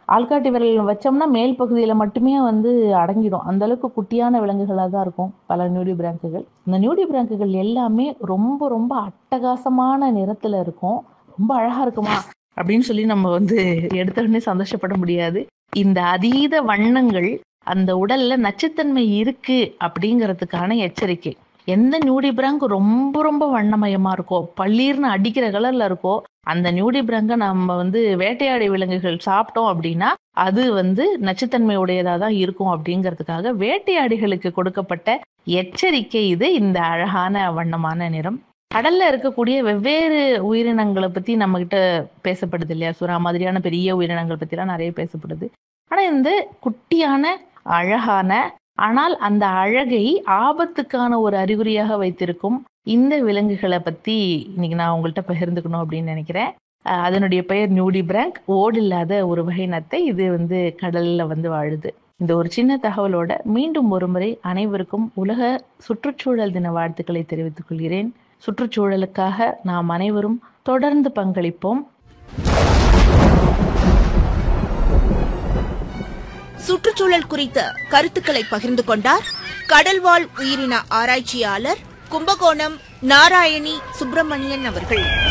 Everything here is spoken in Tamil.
ஆள்காட்டி விரல் வச்சோம்னா மேல் பகுதியில மட்டுமே வந்து அடங்கிடும் அந்த அளவுக்கு குட்டியான விலங்குகளாக தான் இருக்கும் பல நியூடி பிராங்குகள் இந்த நியூடி பிராங்குகள் எல்லாமே ரொம்ப ரொம்ப அட்டகாசமான நிறத்துல இருக்கும் ரொம்ப அழகா இருக்குமா அப்படின்னு சொல்லி நம்ம வந்து எடுத்த உடனே சந்தோஷப்பட முடியாது இந்த அதீத வண்ணங்கள் அந்த உடல்ல நச்சுத்தன்மை இருக்கு அப்படிங்கிறதுக்கான எச்சரிக்கை எந்த நியூடி பிராங்க் ரொம்ப ரொம்ப வண்ணமயமா இருக்கோ பள்ளீர்னு அடிக்கிற கலர்ல இருக்கோ அந்த நியூடி பிராங்க நம்ம வந்து வேட்டையாடி விலங்குகள் சாப்பிட்டோம் அப்படின்னா அது வந்து நச்சுத்தன்மை உடையதா தான் இருக்கும் அப்படிங்கிறதுக்காக வேட்டையாடிகளுக்கு கொடுக்கப்பட்ட எச்சரிக்கை இது இந்த அழகான வண்ணமான நிறம் கடல்ல இருக்கக்கூடிய வெவ்வேறு உயிரினங்களை பத்தி நம்ம கிட்ட பேசப்படுது இல்லையா சுறா மாதிரியான பெரிய உயிரினங்கள் பத்தி எல்லாம் நிறைய பேசப்படுது ஆனா இந்த குட்டியான அழகான ஆனால் அந்த அழகை ஆபத்துக்கான ஒரு அறிகுறியாக வைத்திருக்கும் இந்த விலங்குகளை பத்தி இன்னைக்கு நான் உங்கள்கிட்ட பகிர்ந்துக்கணும் அப்படின்னு நினைக்கிறேன் அஹ் அதனுடைய பெயர் நியூடி பிராங்க் ஓடு இல்லாத ஒரு வகை நத்தை இது வந்து கடல்ல வந்து வாழுது இந்த ஒரு சின்ன தகவலோட மீண்டும் ஒரு முறை அனைவருக்கும் உலக சுற்றுச்சூழல் தின வாழ்த்துக்களை தெரிவித்துக் கொள்கிறேன் சுற்றுச்சூழலுக்காக நாம் அனைவரும் தொடர்ந்து பங்களிப்போம் சுற்றுச்சூழல் குறித்த கருத்துக்களை பகிர்ந்து கொண்டார் கடல்வாழ் உயிரின ஆராய்ச்சியாளர் கும்பகோணம் நாராயணி சுப்பிரமணியன் அவர்கள்